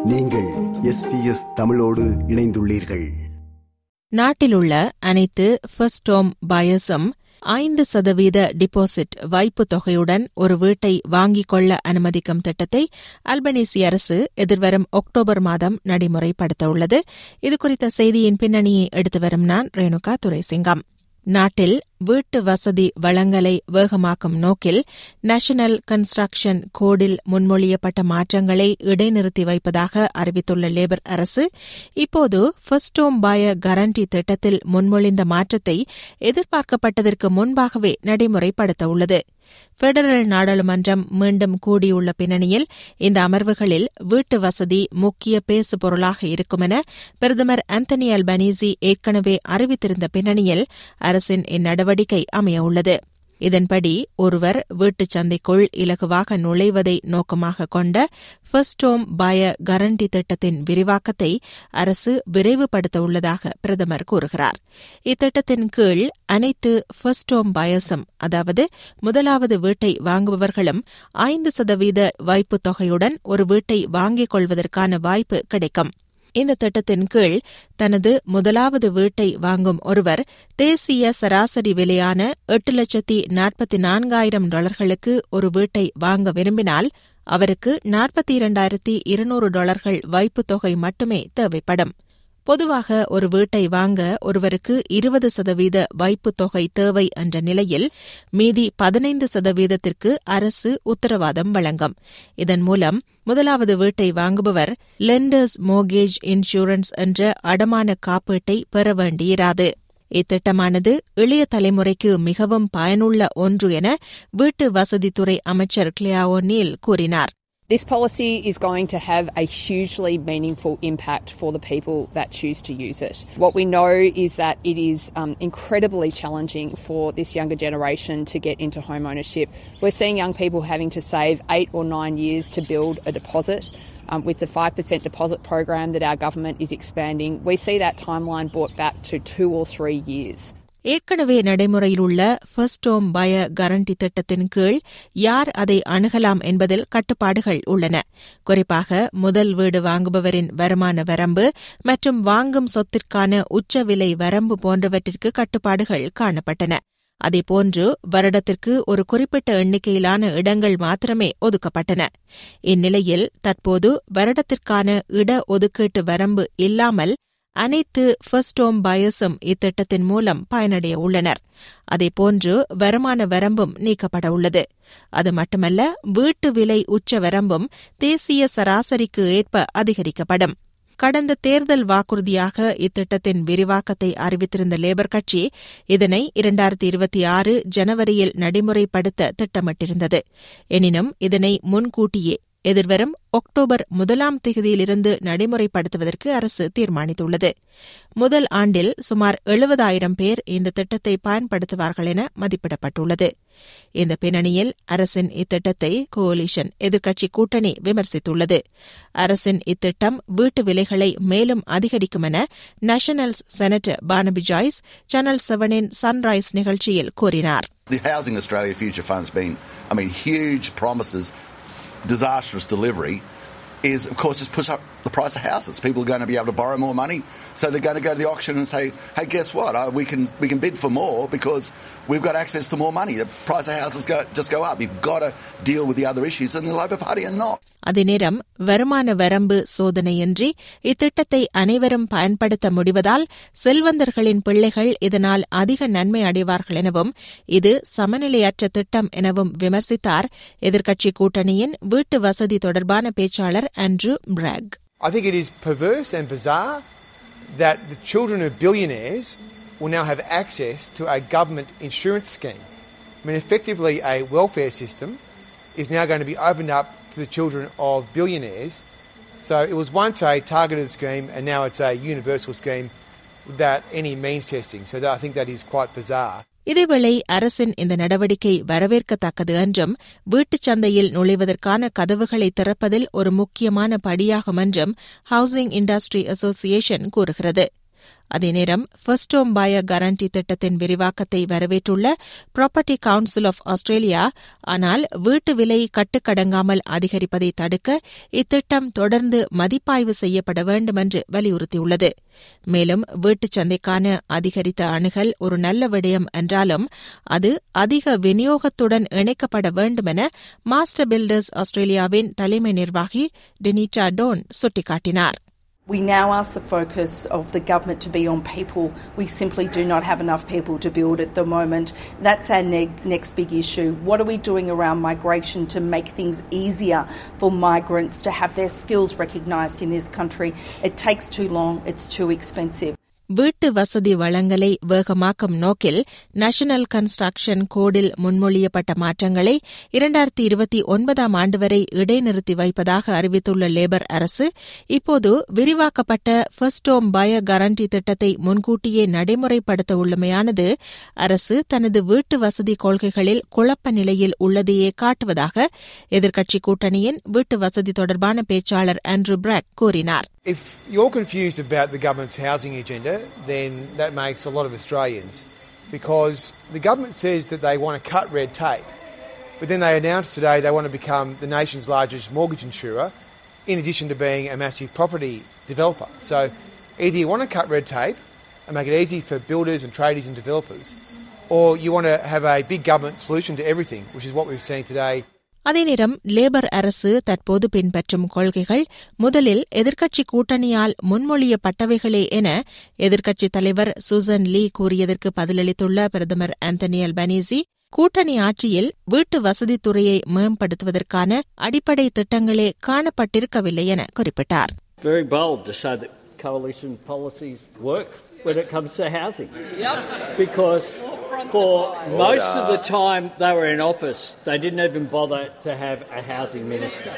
நீங்கள் எஸ்பிஎஸ் தமிழோடு இணைந்துள்ளீர்கள் நாட்டிலுள்ள அனைத்து ஃபர்ஸ்ட் ஹோம் பயர்ஸும் ஐந்து சதவீத டிபாசிட் வைப்பு தொகையுடன் ஒரு வீட்டை வாங்கிக் கொள்ள அனுமதிக்கும் திட்டத்தை அல்பனீசி அரசு எதிர்வரும் அக்டோபர் மாதம் நடைமுறைப்படுத்த உள்ளது இதுகுறித்த செய்தியின் பின்னணியை எடுத்து வரும் நான் ரேணுகா துரைசிங்கம் நாட்டில் வீட்டு வசதி வழங்கலை வேகமாக்கும் நோக்கில் நேஷனல் கன்ஸ்ட்ரக்ஷன் கோடில் முன்மொழியப்பட்ட மாற்றங்களை இடைநிறுத்தி வைப்பதாக அறிவித்துள்ள லேபர் அரசு இப்போது ஃபர்ஸ்ட் ஹோம் பாய கரண்டி திட்டத்தில் முன்மொழிந்த மாற்றத்தை எதிர்பார்க்கப்பட்டதற்கு முன்பாகவே நடைமுறைப்படுத்த உள்ளது பெடரல் நாடாளுமன்றம் மீண்டும் கூடியுள்ள பின்னணியில் இந்த அமர்வுகளில் வீட்டு வசதி முக்கிய பேசு பொருளாக இருக்கும் என பிரதமர் ஆந்தனி அல்பனீசி ஏற்கனவே அறிவித்திருந்த பின்னணியில் அரசின் இந்நடவடிக்கை அமையவுள்ளது இதன்படி ஒருவர் வீட்டுச் சந்தைக்குள் இலகுவாக நுழைவதை நோக்கமாக கொண்ட ஃபர்ஸ்ட் ஹோம் பய கரண்டி திட்டத்தின் விரிவாக்கத்தை அரசு விரைவுபடுத்த உள்ளதாக பிரதமர் கூறுகிறார் இத்திட்டத்தின் கீழ் அனைத்து ஃபர்ஸ்ட் ஹோம் பயர்ஸும் அதாவது முதலாவது வீட்டை வாங்குபவர்களும் ஐந்து சதவீத வைப்புத் தொகையுடன் ஒரு வீட்டை வாங்கிக் கொள்வதற்கான வாய்ப்பு கிடைக்கும் இந்த திட்டத்தின் கீழ் தனது முதலாவது வீட்டை வாங்கும் ஒருவர் தேசிய சராசரி விலையான எட்டு லட்சத்தி நாற்பத்தி நான்காயிரம் டாலர்களுக்கு ஒரு வீட்டை வாங்க விரும்பினால் அவருக்கு நாற்பத்தி இரண்டாயிரத்தி இருநூறு டாலர்கள் வைப்புத் தொகை மட்டுமே தேவைப்படும் பொதுவாக ஒரு வீட்டை வாங்க ஒருவருக்கு இருபது சதவீத வைப்புத் தொகை தேவை என்ற நிலையில் மீதி பதினைந்து சதவீதத்திற்கு அரசு உத்தரவாதம் வழங்கும் இதன் மூலம் முதலாவது வீட்டை வாங்குபவர் லெண்டர்ஸ் மோகேஜ் இன்சூரன்ஸ் என்ற அடமான காப்பீட்டை பெற வேண்டியிராது இத்திட்டமானது இளைய தலைமுறைக்கு மிகவும் பயனுள்ள ஒன்று என வீட்டு வசதித்துறை அமைச்சர் கிளியாவோ நீல் கூறினார் This policy is going to have a hugely meaningful impact for the people that choose to use it. What we know is that it is um, incredibly challenging for this younger generation to get into home ownership. We're seeing young people having to save eight or nine years to build a deposit. Um, with the 5% deposit program that our government is expanding, we see that timeline brought back to two or three years. ஏற்கனவே நடைமுறையில் உள்ள first home பய கரண்டி திட்டத்தின் கீழ் யார் அதை அணுகலாம் என்பதில் கட்டுப்பாடுகள் உள்ளன குறிப்பாக முதல் வீடு வாங்குபவரின் வருமான வரம்பு மற்றும் வாங்கும் சொத்திற்கான உச்ச விலை வரம்பு போன்றவற்றிற்கு கட்டுப்பாடுகள் காணப்பட்டன அதேபோன்று வருடத்திற்கு ஒரு குறிப்பிட்ட எண்ணிக்கையிலான இடங்கள் மாத்திரமே ஒதுக்கப்பட்டன இந்நிலையில் தற்போது வருடத்திற்கான இட ஒதுக்கீட்டு வரம்பு இல்லாமல் அனைத்து ஃபர்ஸ்ட் ஹோம் பயர்ஸும் இத்திட்டத்தின் மூலம் பயனடைய உள்ளனர் அதேபோன்று வருமான வரம்பும் நீக்கப்பட உள்ளது அது மட்டுமல்ல வீட்டு விலை உச்ச வரம்பும் தேசிய சராசரிக்கு ஏற்ப அதிகரிக்கப்படும் கடந்த தேர்தல் வாக்குறுதியாக இத்திட்டத்தின் விரிவாக்கத்தை அறிவித்திருந்த லேபர் கட்சி இதனை இரண்டாயிரத்தி இருபத்தி ஆறு ஜனவரியில் நடைமுறைப்படுத்த திட்டமிட்டிருந்தது எனினும் இதனை முன்கூட்டியே எதிர்வரும் அக்டோபர் முதலாம் தேதியிலிருந்து நடைமுறைப்படுத்துவதற்கு அரசு தீர்மானித்துள்ளது முதல் ஆண்டில் சுமார் எழுபதாயிரம் பேர் இந்த திட்டத்தை பயன்படுத்துவார்கள் என மதிப்பிடப்பட்டுள்ளது இந்த பின்னணியில் அரசின் இத்திட்டத்தை கோலிஷன் எதிர்க்கட்சி கூட்டணி விமர்சித்துள்ளது அரசின் இத்திட்டம் வீட்டு விலைகளை மேலும் அதிகரிக்கும் என National senator Barnaby Joyce Channel செவனின் சன்ரைஸ் நிகழ்ச்சியில் கூறினார் The Housing Australia Future Fund's been, I mean, huge promises disastrous delivery is, of course, just push up the price of houses. People are going to be able to borrow more money, so they're going to go to the auction and say, "Hey, guess what? Uh, we can we can bid for more because we've got access to more money. The price of houses go, just go up. You've got to deal with the other issues, and the Labor Party are not." அதே நேரம் வருமான வரம்பு சோதனையின்றி இத்திட்டத்தை அனைவரும் பயன்படுத்த முடிவதால் செல்வந்தர்களின் பிள்ளைகள் இதனால் அதிக நன்மை அடைவார்கள் எனவும் இது சமநிலையற்ற திட்டம் எனவும் விமர்சித்தார் எதிர்க்கட்சி கூட்டணியின் வீட்டு வசதி தொடர்பான பேச்சாளர் Andrew Bragg I think it is perverse and bizarre that the children of billionaires will now have access to a government insurance scheme. I mean, effectively, a welfare system is now going to be opened up to the children of billionaires. So it was once a targeted scheme, and now it's a universal scheme without any means testing. So that, I think that is quite bizarre. இதேவேளை அரசின் இந்த நடவடிக்கை வரவேற்கத்தக்கது என்றும் வீட்டுச் சந்தையில் நுழைவதற்கான கதவுகளை திறப்பதில் ஒரு முக்கியமான படியாகும் என்றும் ஹவுசிங் இண்டஸ்ட்ரி அசோசியேஷன் கூறுகிறது அதே நேரம் ஃபர்ஸ்ட் ஹோம் பாய கேரண்டி திட்டத்தின் விரிவாக்கத்தை வரவேற்றுள்ள ப்ராப்பர்ட்டி கவுன்சில் ஆஃப் ஆஸ்திரேலியா ஆனால் வீட்டு விலை கட்டுக்கடங்காமல் அதிகரிப்பதை தடுக்க இத்திட்டம் தொடர்ந்து மதிப்பாய்வு செய்யப்பட வேண்டும் என்று வலியுறுத்தியுள்ளது மேலும் வீட்டுச் சந்தைக்கான அதிகரித்த அணுகல் ஒரு நல்ல விடயம் என்றாலும் அது அதிக விநியோகத்துடன் இணைக்கப்பட வேண்டும் என மாஸ்டர் பில்டர்ஸ் ஆஸ்திரேலியாவின் தலைமை நிர்வாகி டெனிட்டா டோன் சுட்டிக்காட்டினார் We now ask the focus of the government to be on people. We simply do not have enough people to build at the moment. That's our ne- next big issue. What are we doing around migration to make things easier for migrants to have their skills recognised in this country? It takes too long, it's too expensive. வீட்டு வசதி வழங்கலை வேகமாக்கும் நோக்கில் national construction கோடில் முன்மொழியப்பட்ட மாற்றங்களை இரண்டாயிரத்தி இருபத்தி ஒன்பதாம் ஆண்டு வரை இடைநிறுத்தி வைப்பதாக அறிவித்துள்ள லேபர் அரசு இப்போது விரிவாக்கப்பட்ட ஃபர்ஸ்ட் ஹோம் பய கேரண்டி திட்டத்தை முன்கூட்டியே நடைமுறைப்படுத்த உள்ளமையானது அரசு தனது வீட்டு வசதி கொள்கைகளில் குழப்ப நிலையில் உள்ளதையே காட்டுவதாக எதிர்க்கட்சி கூட்டணியின் வீட்டு வசதி தொடர்பான பேச்சாளர் ஆண்ட்ரூ பிராக் கூறினார் If you're confused about the government's housing agenda, then that makes a lot of Australians because the government says that they want to cut red tape, but then they announced today they want to become the nation's largest mortgage insurer in addition to being a massive property developer. So either you want to cut red tape and make it easy for builders and tradies and developers, or you want to have a big government solution to everything, which is what we've seen today அதே நேரம் labour அரசு தற்போது பின்பற்றும் கொள்கைகள் முதலில் எதிர்க்கட்சி கூட்டணியால் முன்மொழியப்பட்டவைகளே என எதிர்க்கட்சித் தலைவர் சூசன் லீ கூறியதற்கு பதிலளித்துள்ள பிரதமர் ஆந்தனி அல்பனீசி கூட்டணி ஆட்சியில் வீட்டு வசதித்துறையை மேம்படுத்துவதற்கான அடிப்படை திட்டங்களே காணப்பட்டிருக்கவில்லை என குறிப்பிட்டார் Very bold to say that coalition policies work when it comes to housing. Yep. Because for most of the time they were in office, they didn't even bother to have a housing minister.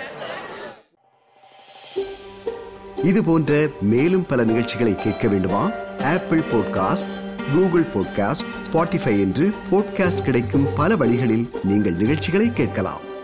இது போன்ற மேலும் பல நிகழ்ச்சிகளை கேட்க வேண்டுமா Apple podcast Google podcast Spotify என்று podcast கிடைக்கும் பல வழிகளில் நீங்கள் நிகழ்ச்சிகளை கேட்கலாம்